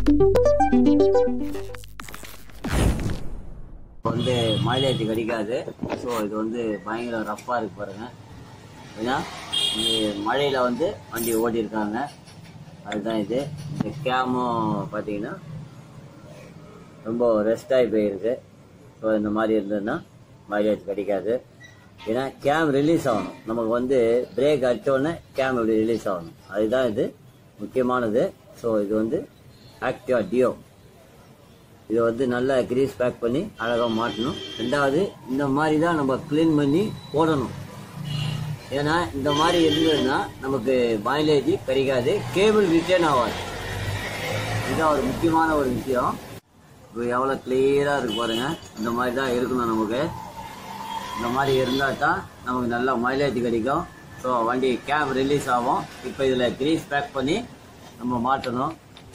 இப்போ வந்து மைலேஜ் கிடைக்காது ஸோ இது வந்து பயங்கர ரஃப்பாக இருக்கு பாருங்க ஏன்னா இது மழையில் வந்து வண்டி ஓடி இருக்காங்க அதுதான் இது இந்த கேமும் பார்த்தீங்கன்னா ரொம்ப ரெஸ்ட் ஆகி போயிருக்கு ஸோ இந்த மாதிரி இருந்ததுன்னா மைலேஜ் கிடைக்காது ஏன்னா கேம் ரிலீஸ் ஆகணும் நமக்கு வந்து பிரேக் அடித்தோடனே கேம் இப்படி ரிலீஸ் ஆகணும் அதுதான் இது முக்கியமானது ஸோ இது வந்து ஆக்டிவா டியோ இதை வந்து நல்லா கிரீஸ் பேக் பண்ணி அழகாக மாட்டணும் ரெண்டாவது இந்த மாதிரி தான் நம்ம க்ளீன் பண்ணி போடணும் ஏன்னா இந்த மாதிரி இருந்ததுன்னா நமக்கு மைலேஜ் கிடைக்காது கேபிள் ரிட்டர்ன் ஆகாது இதுதான் ஒரு முக்கியமான ஒரு விஷயம் இப்போ எவ்வளோ கிளியராக இருக்கு பாருங்க இந்த மாதிரி தான் இருக்கணும் நமக்கு இந்த மாதிரி இருந்தால் தான் நமக்கு நல்லா மைலேஜ் கிடைக்கும் ஸோ வண்டி கேப் ரிலீஸ் ஆகும் இப்போ இதில் கிரீஸ் பேக் பண்ணி நம்ம மாட்டணும்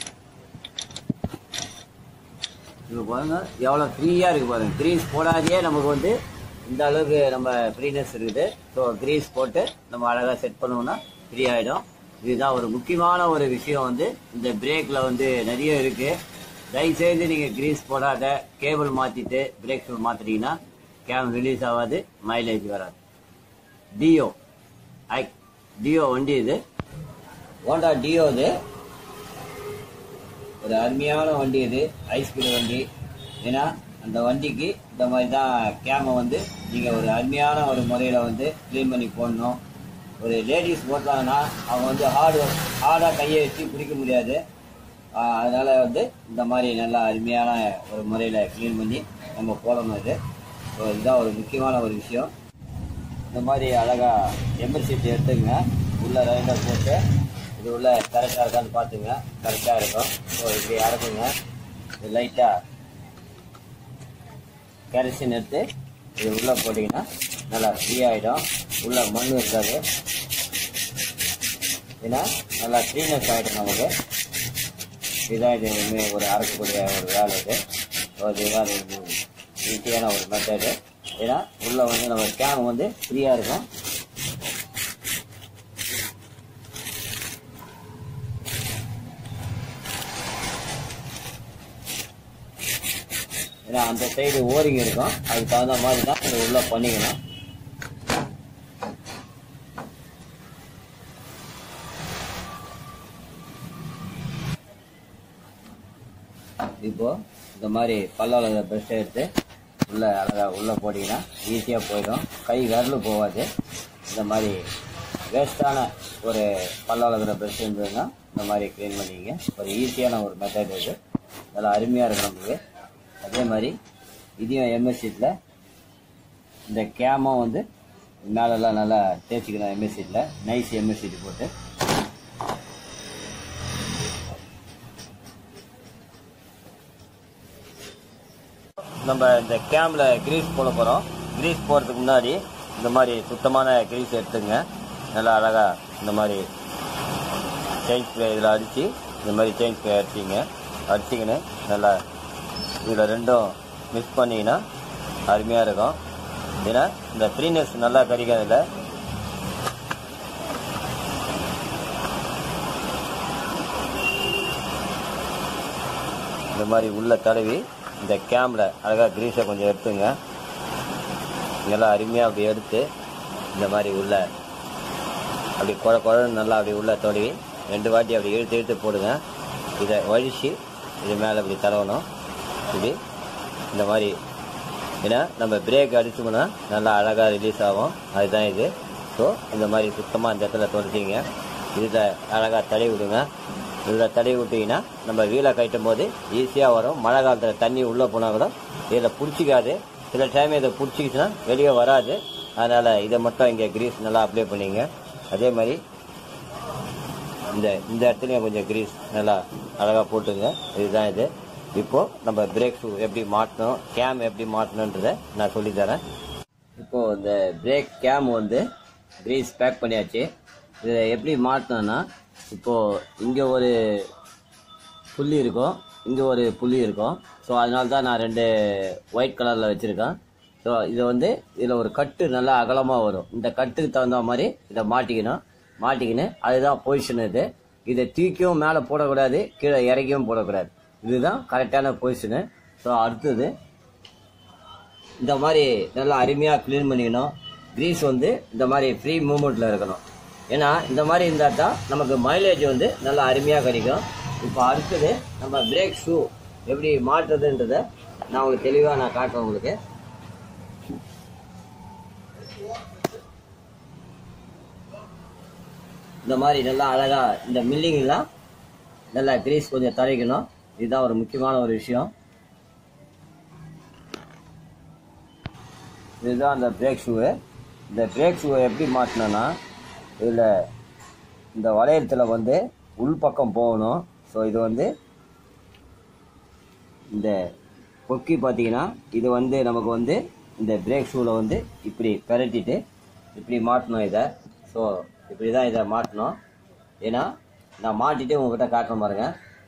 இப்போ பாருங்க எவ்வளோ ஃப்ரீயாக இருக்கு பாருங்க கிரீஸ் போடாதே நமக்கு வந்து இந்த அளவுக்கு நம்ம ஃப்ரீனஸ் இருக்குது ஸோ கிரீஸ் போட்டு நம்ம அழகாக செட் பண்ணோம்னா ஃப்ரீ ஆகிடும் இதுதான் ஒரு முக்கியமான ஒரு விஷயம் வந்து இந்த பிரேக்கில் வந்து நிறைய இருக்குது தயவுசெய்து நீங்கள் கிரீஸ் போடாத கேபிள் மாற்றிட்டு பிரேக் ஷூ மாற்றிட்டீங்கன்னா கேம் ரிலீஸ் ஆகாது மைலேஜ் வராது டியோ ஐ டியோ வண்டி இது ஹோண்டா டியோ இது ஒரு அருமையான வண்டி இது ஹை ஸ்பீடு வண்டி ஏன்னா அந்த வண்டிக்கு இந்த மாதிரி தான் கேமை வந்து நீங்கள் ஒரு அருமையான ஒரு முறையில் வந்து க்ளீன் பண்ணி போடணும் ஒரு லேடிஸ் போட்டாங்கன்னா அவங்க வந்து ஹார்டு ஹார்டாக கையை வச்சு பிடிக்க முடியாது ஆஹ் அதனால வந்து இந்த மாதிரி நல்லா அருமையான ஒரு முறையில் க்ளீன் பண்ணி நம்ம போடணும் இது ஸோ இதுதான் ஒரு முக்கியமான ஒரு விஷயம் இந்த மாதிரி அழகாக எம்பர் சீட் எடுத்துங்க உள்ள ரைண்டர் போட்டு இது உள்ள கரெக்டாக இருக்கான்னு பார்த்துங்க கரெக்டாக இருக்கும் ஸோ இப்படி அரைக்குங்க இது லைட்டாக கெரசின் எடுத்து இது உள்ளே போட்டிங்கன்னா நல்லா ஃப்ரீ ஆகிடும் உள்ள மண் இருக்காது ஏன்னா நல்லா க்ளீனஸ் ஆகிடும் நமக்கு இதுதான் இது இனிமே ஒரு அரைக்கக்கூடிய ஒரு வேலை இது ஸோ இதுதான் இது ஈஸியான ஒரு மெத்தடு ஏன்னா உள்ள வந்து நம்ம கேம் வந்து ஃப்ரீயாக இருக்கும் ஏன்னா அந்த சைடு ஓரிங் இருக்கும் அதுக்கு தகுந்த மாதிரி தான் இது உள்ள பண்ணிக்கணும் இப்போ இந்த மாதிரி பல்லால ப்ரெஷ் எடுத்து உள்ள அழகா உள்ள போட்டிங்கன்னா ஈஸியாக போயிடும் கை விரல் போகாது இந்த மாதிரி வேஸ்டான ஒரு பல்லாளகிற ப்ரெஷ் இருந்ததுன்னா இந்த மாதிரி க்ளீன் பண்ணிங்க ஒரு ஈஸியான ஒரு மெத்தட் இது நல்லா அருமையாக இருக்கும் நமக்கு அதே மாதிரி இதையும் எம்எஸ்சியில் இந்த கேமும் வந்து மேலெல்லாம் நல்லா தேய்ச்சிக்கணும் எம்எஸ்சியில் நைஸ் எம்எஸ்சி போட்டு நம்ம இந்த கேமில் கிரீஸ் போட போகிறோம் கிரீஸ் போடுறதுக்கு முன்னாடி இந்த மாதிரி சுத்தமான கிரீஸ் எடுத்துங்க நல்லா அழகாக இந்த மாதிரி செயின் ஸ்ப்ரே இதில் அடித்து இந்த மாதிரி செயின் ஸ்ப்ரே அடிச்சிங்க அடிச்சிங்கன்னு நல்லா இதில் ரெண்டும் மிக்ஸ் பண்ணிங்கன்னா அருமையாக இருக்கும் ஏன்னா இந்த ஃப்ரீனஸ் நல்லா கிடைக்கும் இதில் இந்த மாதிரி உள்ள தடவி இந்த கேமில் அழகாக கிரீஸை கொஞ்சம் எடுத்துங்க இதெல்லாம் அருமையாக அப்படி எடுத்து இந்த மாதிரி உள்ள அப்படி குழ குழன்னு நல்லா அப்படி உள்ள தடவி ரெண்டு வாட்டி அப்படி இழுத்து இழுத்து போடுங்க இதை வழிச்சு இது மேலே இப்படி தடவணும் இப்படி இந்த மாதிரி ஏன்னா நம்ம பிரேக் அடிச்சோம்னா நல்லா அழகாக ரிலீஸ் ஆகும் அதுதான் இது ஸோ இந்த மாதிரி சுத்தமாக இந்த இடத்துல தொடச்சிங்க இதில் அழகாக தடவி விடுங்க இதில் தடவி விட்டீங்கன்னா நம்ம வீலை கட்டும் போது ஈஸியாக வரும் மழை காலத்தில் தண்ணி உள்ளே போனால் கூட இதில் பிடிச்சிக்காது சில டைம் இதை பிடிச்சிக்கிச்சுன்னா வெளியே வராது அதனால் இதை மட்டும் இங்கே கிரீஸ் நல்லா அப்ளை பண்ணிங்க அதே மாதிரி இந்த இந்த இடத்துலையும் கொஞ்சம் கிரீஸ் நல்லா அழகாக போட்டுங்க இதுதான் இது இப்போ நம்ம பிரேக் ஷூ எப்படி மாட்டணும் கேம் எப்படி மாட்டணுன்றதை நான் சொல்லி தரேன் இப்போ இந்த பிரேக் கேம் வந்து கிரீஸ் பேக் பண்ணியாச்சு இதை எப்படி மாட்டணும்னா இப்போ இங்கே ஒரு புள்ளி இருக்கும் இங்கே ஒரு புள்ளி இருக்கும் ஸோ அதனால தான் நான் ரெண்டு ஒயிட் கலரில் வச்சுருக்கேன் ஸோ இது வந்து இதில் ஒரு கட்டு நல்லா அகலமாக வரும் இந்த கட்டுக்கு தகுந்த மாதிரி இதை மாட்டிக்கணும் மாட்டிக்கின்னு அதுதான் பொசிஷன் இது இதை தூக்கியும் மேலே போடக்கூடாது கீழே இறக்கியும் போடக்கூடாது இதுதான் கரெக்டான பொசிஷனு ஸோ அடுத்தது இந்த மாதிரி நல்லா அருமையாக க்ளீன் பண்ணிக்கணும் கிரீஸ் வந்து இந்த மாதிரி ஃப்ரீ மூமெண்ட்டில் இருக்கணும் ஏன்னா இந்த மாதிரி இருந்தால் தான் நமக்கு மைலேஜ் வந்து நல்லா அருமையாக கிடைக்கும் இப்போ அடுத்தது நம்ம பிரேக் ஷூ எப்படி மாட்டுறதுன்றதை நான் உங்களுக்கு தெளிவாக நான் காட்டுறேன் உங்களுக்கு இந்த மாதிரி நல்லா அழகா இந்த மில்லிங்லாம் நல்லா கிரீஸ் கொஞ்சம் தழைக்கணும் இதுதான் ஒரு முக்கியமான ஒரு விஷயம் இதுதான் அந்த பிரேக் ஷூவு இந்த பிரேக் ஷூவை எப்படி மாட்டினோன்னா இதில் இந்த வளையத்தில் வந்து உள்பக்கம் போகணும் ஸோ இது வந்து இந்த கொக்கி பார்த்தீங்கன்னா இது வந்து நமக்கு வந்து இந்த பிரேக் ஷூவில் வந்து இப்படி பெரட்டிட்டு இப்படி மாட்டணும் இதை ஸோ இப்படி தான் இதை மாட்டணும் ஏன்னா நான் மாட்டிட்டு உங்ககிட்ட காட்டுறேன் பாருங்க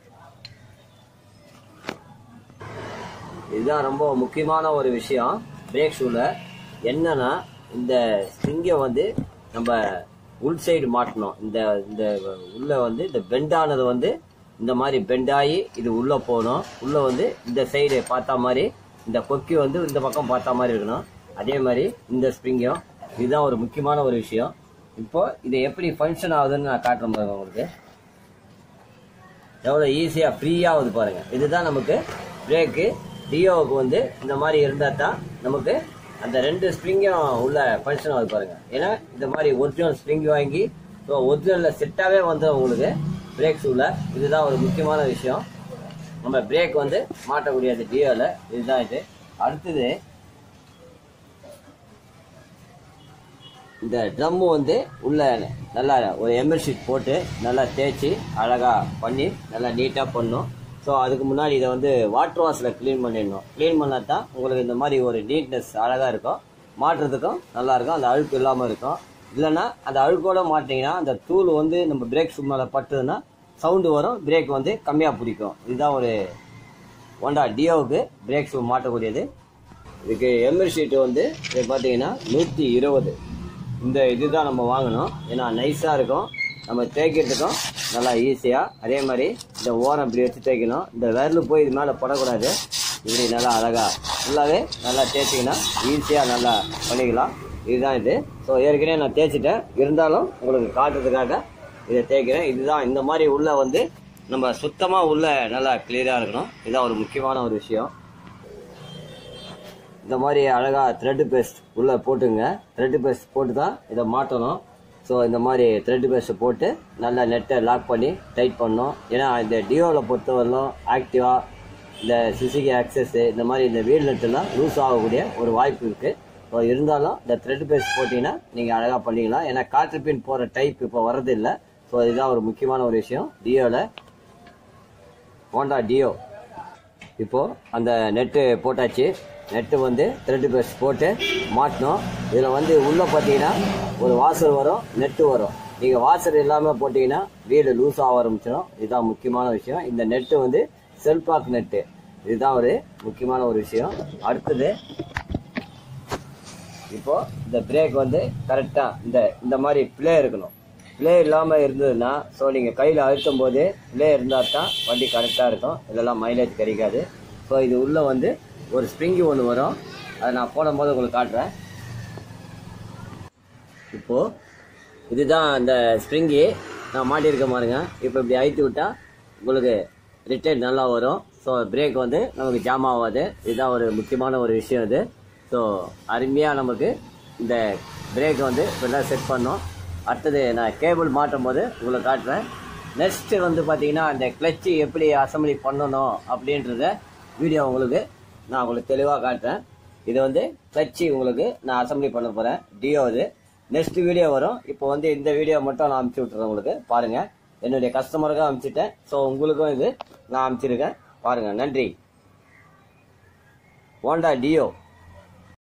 இதுதான் ரொம்ப முக்கியமான ஒரு விஷயம் பிரேக் ஷூவில் என்னன்னா இந்த ஸ்ட்ரிங்கை வந்து நம்ம உள் சைடு மாட்டணும் இந்த இந்த உள்ள வந்து இந்த பெண்டானது வந்து இந்த மாதிரி பெண்டாகி இது உள்ள போகணும் உள்ள வந்து இந்த சைடு பார்த்தா மாதிரி இந்த கொக்கி வந்து இந்த பக்கம் பார்த்தா மாதிரி இருக்கணும் அதே மாதிரி இந்த ஸ்ப்ரிங்கும் இதுதான் ஒரு முக்கியமான ஒரு விஷயம் இப்போ இது எப்படி ஃபங்க்ஷன் ஆகுதுன்னு நான் காட்டுறேன் பாருங்க உங்களுக்கு எவ்வளோ ஈஸியாக ஃப்ரீயாக ஆகுது பாருங்க இதுதான் நமக்கு பிரேக்கு டியோவுக்கு வந்து இந்த மாதிரி இருந்தால் தான் நமக்கு அந்த ரெண்டு ஸ்ப்ரிங்கும் உள்ள ஃபங்க்ஷன் ஆகுது பாருங்க ஏன்னா இந்த மாதிரி ஒரிஜினல் ஸ்ப்ரிங் வாங்கி ஸோ ஒரிஜினலில் செட்டாகவே வந்து உங்களுக்கு பிரேக் ஷூவில் இதுதான் ஒரு முக்கியமான விஷயம் நம்ம பிரேக் வந்து மாட்டக்கூடியது டியோவில் இதுதான் இது அடுத்தது இந்த ட்ரம்மு வந்து உள்ள நல்லா ஒரு எம்எல் ஷீட் போட்டு நல்லா தேய்ச்சி அழகாக பண்ணி நல்லா நீட்டாக பண்ணும் ஸோ அதுக்கு முன்னாடி இதை வந்து வாட்டர் வாஷில் க்ளீன் பண்ணிடணும் க்ளீன் பண்ணால் தான் உங்களுக்கு இந்த மாதிரி ஒரு நீட்னஸ் அழகாக இருக்கும் மாட்டுறதுக்கும் நல்லா இருக்கும் அந்த அழுக்கு இல்லாமல் இருக்கும் இல்லைன்னா அந்த அழுக்கோட மாட்டிங்கன்னா அந்த தூள் வந்து நம்ம பிரேக் ஷூ மேலே பட்டுதுன்னா சவுண்டு வரும் பிரேக் வந்து கம்மியாக பிடிக்கும் இதுதான் ஒரு ஹோண்டா டியோவுக்கு பிரேக் ஷூ மாட்டக்கூடியது இதுக்கு எம்எல் ஷீட்டு வந்து இது பார்த்தீங்கன்னா நூற்றி இருபது இந்த இதுதான் நம்ம வாங்கணும் ஏன்னா நைஸாக இருக்கும் நம்ம தேய்க்கிறதுக்கும் நல்லா ஈஸியாக அதே மாதிரி இந்த ஓரம் இப்படி வச்சு தேய்க்கணும் இந்த விரல் போய் இது மேலே படக்கூடாது இப்படி நல்லா அழகாக ஃபுல்லாகவே நல்லா தேய்ச்சிங்கன்னா ஈஸியாக நல்லா பண்ணிக்கலாம் இதுதான் இது ஸோ ஏற்கனவே நான் தேய்ச்சிட்டேன் இருந்தாலும் உங்களுக்கு காட்டுறதுக்காக இதை தேய்க்கிறேன் இதுதான் இந்த மாதிரி உள்ள வந்து நம்ம சுத்தமாக உள்ள நல்லா கிளியராக இருக்கணும் இதுதான் ஒரு முக்கியமான ஒரு விஷயம் இந்த மாதிரி அழகாக த்ரெட் பேஸ்ட் உள்ளே போட்டுங்க த்ரெட் பேஸ்ட் போட்டு தான் இதை மாட்டணும் ஸோ இந்த மாதிரி த்ரெட் பேஸ்ட்டை போட்டு நல்லா நெட்டை லாக் பண்ணி டைட் பண்ணணும் ஏன்னா இந்த டியோவில் பொறுத்தவரையிலும் ஆக்டிவா இந்த சிசிகி ஆக்சஸ் இந்த மாதிரி இந்த வீல் நெட்டெல்லாம் லூஸ் ஆகக்கூடிய ஒரு வாய்ப்பு இருக்குது ஸோ இருந்தாலும் இந்த த்ரெட் பேஸ்ட் போட்டிங்கன்னா நீங்கள் அழகாக பண்ணிக்கலாம் ஏன்னா காற்று பின் போகிற டைப் இப்போ வர்றதில்லை ஸோ இதுதான் ஒரு முக்கியமான ஒரு விஷயம் டியோவில் ஹோண்டா டியோ இப்போ அந்த நெட்டு போட்டாச்சு நெட்டு வந்து த்ரெட் பேஸ்ட் போட்டு மாட்டணும் இதில் வந்து உள்ளே பார்த்தீங்கன்னா ஒரு வாசர் வரும் நெட்டு வரும் நீங்கள் வாசர் இல்லாமல் போட்டிங்கன்னா வீடு லூஸ் ஆக ஆரம்பிச்சிடும் இதுதான் முக்கியமான விஷயம் இந்த நெட்டு வந்து செல்பாக் நெட்டு இதுதான் ஒரு முக்கியமான ஒரு விஷயம் அடுத்தது இப்போ இந்த பிரேக் வந்து கரெக்டாக இந்த இந்த மாதிரி ப்ளே இருக்கணும் ப்ளே இல்லாமல் இருந்ததுன்னா ஸோ நீங்கள் கையில் அழுத்தும் போது ப்ளே இருந்தால் தான் வண்டி கரெக்டாக இருக்கும் இதெல்லாம் மைலேஜ் கிடைக்காது ஸோ இது உள்ளே வந்து ஒரு ஸ்ப்ரிங்கு ஒன்று வரும் அதை நான் போடும்போது உங்களுக்கு காட்டுறேன் இப்போது இதுதான் அந்த ஸ்ப்ரிங்கி நான் மாட்டியிருக்க பாருங்க இப்போ இப்படி அழுத்தி விட்டா உங்களுக்கு ரிட்டர்ன் நல்லா வரும் ஸோ பிரேக் வந்து நமக்கு ஜாம் ஆகாது இதுதான் ஒரு முக்கியமான ஒரு விஷயம் இது ஸோ அருமையாக நமக்கு இந்த பிரேக் வந்து இப்படிலாம் செட் பண்ணோம் அடுத்தது நான் கேபிள் மாட்டும் போது உங்களுக்கு காட்டுறேன் நெக்ஸ்ட்டு வந்து பார்த்தீங்கன்னா அந்த கிளச்சு எப்படி அசம்பிளி பண்ணணும் அப்படின்றத வீடியோ உங்களுக்கு நான் உங்களுக்கு தெளிவாக காட்டுறேன் இது வந்து கிளச்சு உங்களுக்கு நான் அசம்பிளி பண்ண போகிறேன் டியோ இது நெக்ஸ்ட் வீடியோ வரும் இப்போ வந்து இந்த வீடியோ மட்டும் நான் அனுப்பிச்சி விட்டுறேன் உங்களுக்கு பாருங்கள் என்னுடைய கஸ்டமருக்கும் அனுப்பிச்சிட்டேன் ஸோ உங்களுக்கும் இது நான் அனுப்பிச்சிருக்கேன் பாருங்கள் நன்றி ஹோண்டா டியோ